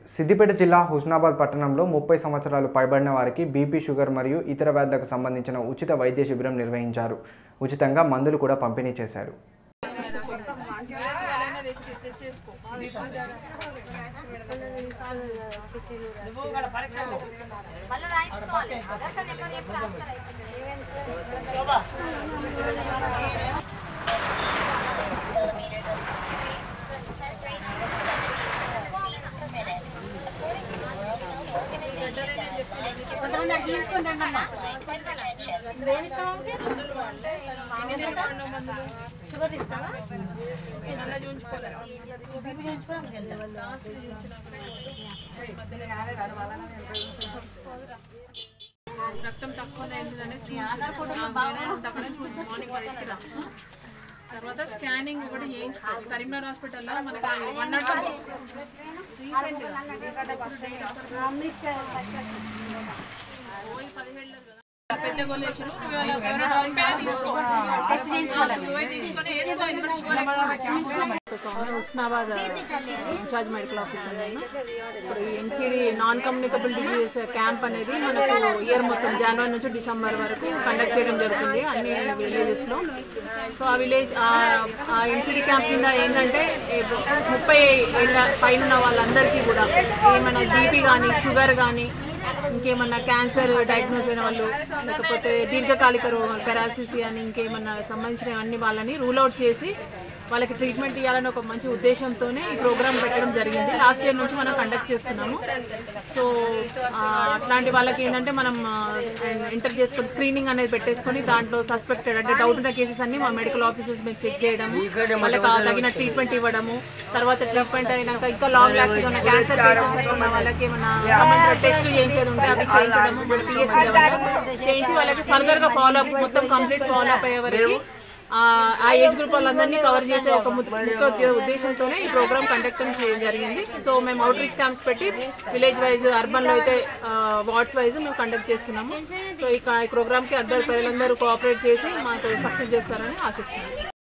సిద్దిపేట జిల్లా హుస్నాబాద్ పట్టణంలో ముప్పై సంవత్సరాలు పైబడిన వారికి బీపీ షుగర్ మరియు ఇతర వ్యాధులకు సంబంధించిన ఉచిత వైద్య శిబిరం నిర్వహించారు ఉచితంగా మందులు కూడా పంపిణీ చేశారు షుగర్ ఇస్తావా రక్తం తక్కువ అయిందని మార్నింగ్ తర్వాత స్కానింగ్ కూడా చేయించుకోవాలి కరీంనగర్ హాస్పిటల్లో మనకి వన్ నాట్ రీసెంట్ పెద్ద గోళ్ళు ఇచ్చారు ఇవాళ ఎవరైనా పంపినా తీసుకో టెస్ట్ చేయించుకోవాలి తీసుకొని వేసుకో ఎందుకంటే షుగర్ స్వామి హుస్నాబాద్ ఇన్ఛార్జ్ మెడికల్ ఆఫీసర్ నేను ఇప్పుడు NCD non communicable diseases camp అనేది మనకు ఇయర్ మొత్తం జనవరి నుంచి డిసెంబర్ వరకు కండక్ట్ చేయడం జరుగుతుంది అన్ని విలేజెస్లో సో ఆ విలేజ్ ఆ ఎన్సిడి క్యాంప్ కింద ఏంటంటే ఏ- ముప్పై ఏళ్ళ పైన ఉన్న వాళ్ళందరికీ కూడా ఏమైనా బీపీ కానీ షుగర్ కానీ ఇంకేమన్నా క్యాన్సర్ డయాగ్నోస్ అయిన వాళ్ళు లేకపోతే దీర్ఘకాలిక రోగాలు పెరాలసిస్ అని ఇంకేమన్నా సంబంధించిన అన్ని వాళ్ళని రూల్ అవుట్ చేసి వాళ్ళకి ట్రీట్మెంట్ ఇవ్వాలని ఒక మంచి ఉద్దేశంతోనే ఈ ప్రోగ్రామ్ పెట్టడం జరిగింది లాస్ట్ ఇయర్ నుంచి మనం కండక్ట్ చేస్తున్నాము సో ఆ, అట్లాంటి వాళ్ళకి ఏంటంటే మనం ఎంటర్ చేసుకొని స్క్రీనింగ్ అనేది పెట్టేసుకొని దాంట్లో సస్పెక్టెడ్ అంటే డౌట్ ఉన్న కేసెస్ అన్ని మా మెడికల్ ఆఫీసర్స్ మీద చెక్ చేయడము వాళ్ళకి ఆ తగిన ట్రీట్మెంట్ ఇవ్వడము తర్వాత ట్రీట్మెంట్ అయినాక ఇంకా లాంగ్ లాస్టింగ్ ఉన్న క్యాన్సర్ పేషెంట్స్ ఉన్న వాళ్ళకి ఏమైనా సంబంధించిన టెస్టులు చేయించేది ఉంటే అవి చేయించడము మన పిఎస్సీ చేయించి వాళ్ళకి ఫర్దర్ గా ఫాలో అప్ మొత్తం కంప్లీట్ ఫాలో అప్ అయ్యే వరకు ఆ ఆ ఏజ్ గ్రూప్ వాళ్ళందరినీ కవర్ చేసే ఒక ముఖ్య ముఖ్య ఉద్దే- ఉద్దేశంతోనే ఈ ప్రోగ్రామ్ కండక్ట్ చేయడం జరిగింది సో మేము అవుట్ రీచ్ క్యాంప్స్ పెట్టి విలేజ్ వైజ్ అర్బన్ లో అయితే వార్డ్స్ వైజ్ మేము కండక్ట్ చేస్తున్నాము సో ఈ ప్రోగ్రామ్ కి అందరు ప్రజలందరూ కోఆపరేట్ చేసి మాకు సక్సెస్ చేస్తారని ఆశిస్తున్నాము